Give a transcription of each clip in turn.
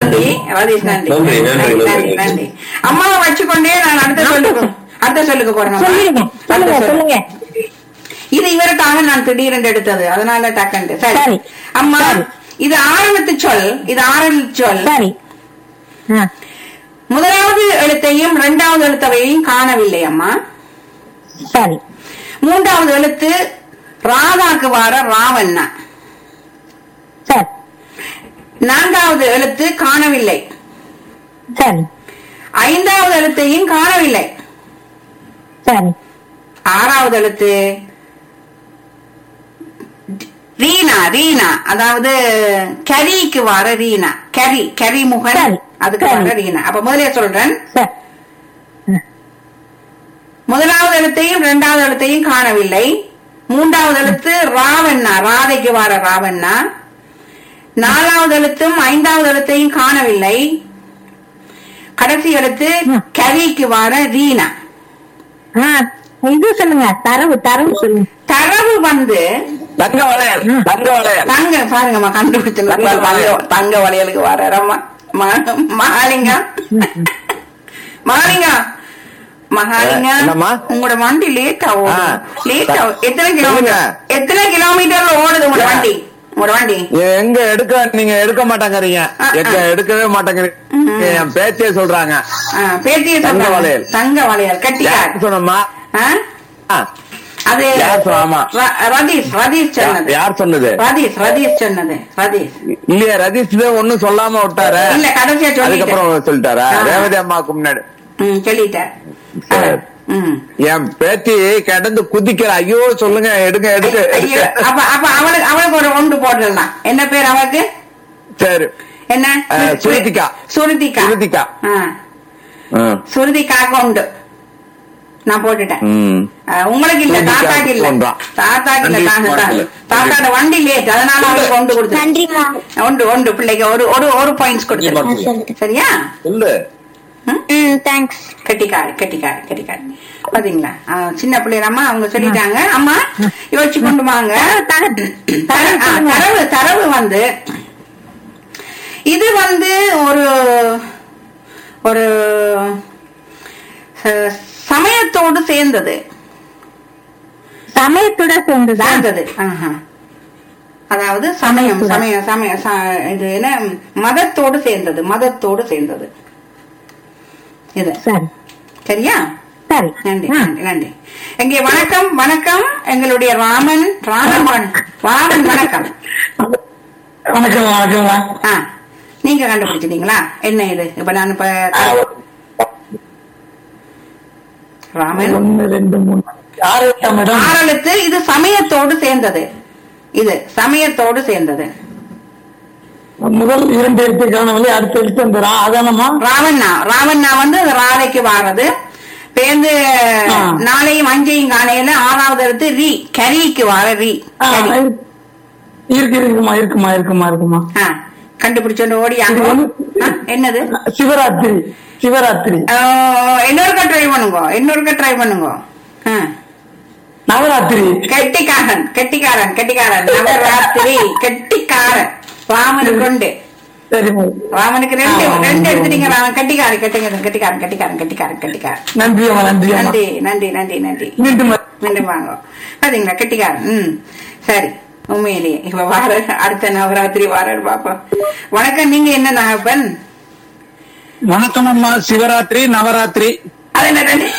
நன்றி ரதீஷ் நன்றி நன்றி, நன்றி, நன்றி நன்றி. நன்றி அம்மாவை வச்சுக்கொண்டே நான் அடுத்த சொல்லுக்கு அடுத்த சொல்லுக்கு போறேன் அம்மா. சொல்லுங்க சொல்லுங்க அடுத்த சொல்லு. சொல்லுங்க இது இவருக்காக நான் திடீரென்று எடுத்தது அதனால டக்கண்டு சரி சரி. அம்மா சரி. இது ஆரம்பத்து சொல் இது ஆரம்பத்து சொல் சரி ஆ, முதலாவது எழுத்தையும் இரண்டாவது எழுத்தவையும் காணவில்லை அம்மா சரி மூன்றாவது எழுத்து ராதாக்கு வார ராவண்ணா சரி நான்காவது எழுத்து காணவில்லை சரி ஐந்தாவது எழுத்தையும் காணவில்லை சரி ஆறாவது எழுத்து ரீனா ரீனா அதாவது கரிக்கு வர ரீனா கரி கரி முகன் சரி. அதுக்கு சரி. வர ரீனா அப்ப முதலே சொல்றேன் சரி முதலாவது எழுத்தையும் இரண்டாவது எழுத்தையும் காணவில்லை மூன்றாவது எழுத்து ராவண்ணா ராதைக்கு வர ராவண்ணா நாலாவது எழுத்தும் ஐந்தாவது எழுத்தையும் காணவில்லை கடைசி எழுத்து ம். கரிக்கு வர ரீனா ஆ, இது சொல்லுங்க தரவு தரவு சொல்லுங்க தரவு வந்து தங்க வளையல் தங்க வளையல் தங்க பாருங்கம்மா கண்டுபிடிச்சு தங்க வளையல். தங்க வளையலுக்கு வரமா மகாலிங்க மகாலிங்க மகாலிங்க அஹ், என்னம்மா? உங்களோட வண்டி லேட் ஆகும் ஆ. லேட் ஆகும் எத்தனை சொல்லுங்க. கிலோமீட்டர் எத்தனை கிலோமீட்டர்ல ஓடுது உங்களோட ஆ. வண்டி உங்களோட வண்டி எங்க எடுக்க நீங்க எடுக்க மாட்டேங்கிறீங்க ஆ, ஆ. எங்க எடுக்கவே மாட்டேங்கிறீங்க ம். என் பேத்தியே சொல்றாங்க ஆ, பேத்திய தங்க சொல்றாங்க. வளையல். தங்க வளையல் கட்டிக்கார் யார் சொன்னம்மா ஆ? ஆ, அது யார் சொ- ஆமா. ர- ரதீஷ் ரதீஷ் சொன்னது யார் சொன்னது ரதீஷ் ரதீஷ் சொன்னது ரதீஷ் இல்லையா ரதீஷ் தான் ஒண்ணும் சொல்லாம விட்டாரு இல்ல கடைசியா சொல்லிட்டேன் அதுக்கப்புறம் சொல்லிட்டாரா ஆ. ரேவதி அம்மாவுக்கு முன்னாடி ம் சொல்லிட்டேன் சரி. ம் என் பேத்தி கிடந்து குதிக்கிற ஐயோ சொல்லுங்க எடுங்க எடுங்க ஐயோ, அப்ப அப்ப அவளுக்கு அவளுக்கு ஒரு ஒன்று போட்டுடலாம் என்ன பேர் அவளுக்கு சரி என்ன அஹ், சுருதிகா. சுருதிகா சுருதிகா. ஆ, ம். சுருதிகாக்கு உண்டு நான் போட்டுட்டேன் ம். அஹ், உங்களுக்கு இல்ல சுருதிகாக்கு தாத்தாக்கு இல்ல ஒன்றா. தாத்தாக்கு இல்ல நன்றி, தாத்தா நன்றி. தாத்தாட வண்டி லேட் அதனால அவளுக்கு ஒன்று கொடுத்து நன்றிமா ஒன்று ஒன்று பிள்ளைக்கு ஒரு ஒரு ஒரு பாயிண்ட்ஸ் கொடுத்து நன்றி. சரியா சொல்லு ம் தேங்க்ஸ் கெட்டிக்காரி கெட்டிக்காரி கெட்டிக்காரி பாத்தீங்களா ஆ, சின்ன பிள்ளைகளம்மா அவங்க சொல்லிட்டாங்க அம்மா யோசிச்சு கொண்டு வாங்க தர- ஆ, தரவு தரவு வந்து இது வந்து ஒரு ஒரு ச- சமயத்தோடு சேர்ந்தது சமயத்தோட சேர்ந்துதா சேர்ந்தது ஆஹா. அதாவது சமயம் சமயம் சமய ச- இது என்ன மதத்தோடு சேர்ந்தது மதத்தோடு சேர்ந்தது இது சரி சரியா சரி நன்றி ஆ. நன்றி நன்றி எங்கே வணக்கம் வணக்கம் எங்களுடைய ராமன் ராமன் வண- ராமன் வணக்கம் வணக்கம் வணக்கம்மா ஆ நீங்க கண்டுபிடிச்சிட்டீங்களா என்ன இது இப்ப நான் இப்ப ராமன் ஒன்னு ரெண்டு மூணு ஆறு எட்டாம் மேடம் ஆறெழுத்து இது சமயத்தோடு சேர்ந்தது இது சமயத்தோடு சேர்ந்தது முதல் இரண்டு எழுத்து காணவில்லை அடுத்த எழுத்து அந்த ரா அதானம்மா ராவண்ணா ராவண்ணா வந்து அது ராதைக்கு வாரது பேருந்து ஆ. நாளையும் அஞ்சையும் காணையில ஆறாவது எழுத்து ரி கரிக்கு வார ரி ஆ, கரி. இருக்கு இருக்குமா இருக்குமா இருக்குமா இருக்குமா ஆ, கண்டுபிடிச்சோண்டு ஓடியாங்க இது வந்து- ஆ, என்னது சிவராத்திரி சிவராத்திரி ஆ, இன்னொருக்கா ட்ரை பண்ணுங்க இன்னொருக்கா ட்ரை பண்ணுங்க ஆ. நவராத்திரி கெட்டிக்காரன் கெட்டிக்காரன் கெட்டிக்காரன் நவராத்திரி கெட்டிக்காரன் ராமனுக்கு உண்டு சரிம்மா ராமனுக்கு ரெண்டு ஆ. ரெண்டு எடுத்துட்டீங்க ராமன் கெட்டிக்காரன் கெட்டிக்காரன் கெட்டிக்காரன் கெட்டிக்காரன் கெட்டிக்காரன் கெட்டிக்காரன் நன்றி அம்மா நன்றி அம்மா நன்றி நன்றி நன்றி நன்றி மீண்டும் மீண்டும் வாங்க பாத்தீங்களா கெட்டிக்காரன் ம் சரி உண்மையிலேயே இப்ப வார அடுத்த நவராத்திரி வாரன்னு பாப்போம் வணக்கம் நீங்க என்ன நாகப்பன் வணக்கம் அம்மா சிவராத்திரி நவராத்திரி அது என்ன ரெண்டு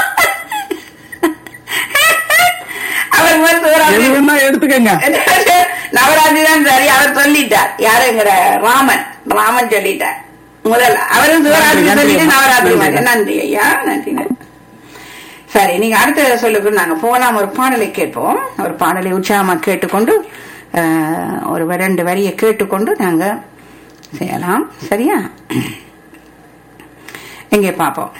அவர் முதல் சிவராத்திரி எது வேணா எடுத்துக்கங்க நவராத்திரி தான் சரி அவர் சொல்லிட்டார் யாருங்கிற ராமன் ராமன் சொல்லிட்டார் முதல் அவரும் சிவராத்திரி நன்றி, சொல்லிட்டு நன்றி, நவராத்திரி நன்றி. மாதிரி. நன்றி ஐயா நன்றி நன்றி சரி நீங்க அடுத்த சொல்லுக்கு நாங்க போலாம் ஒரு பாடலை கேட்போம் ஒரு பாடலை உற்சாகமா கேட்டுக்கொண்டு அஹ், ஒரு வ- ரெண்டு வரியை கேட்டுக்கொண்டு நாங்க செய்யலாம் சரியா எங்கே பார்ப்போம்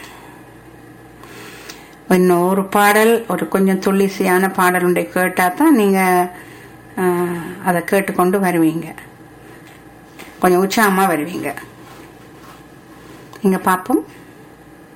இன்னும் ஒரு பாடல் ஒரு கொஞ்சம் துள்ளிசையான பாடல் ஒன்றை கேட்டா தான் நீங்க அஹ், அதை கேட்டுக்கொண்டு வருவீங்க கொஞ்சம் உற்சாகமா வருவீங்க இங்க பார்ப்போம்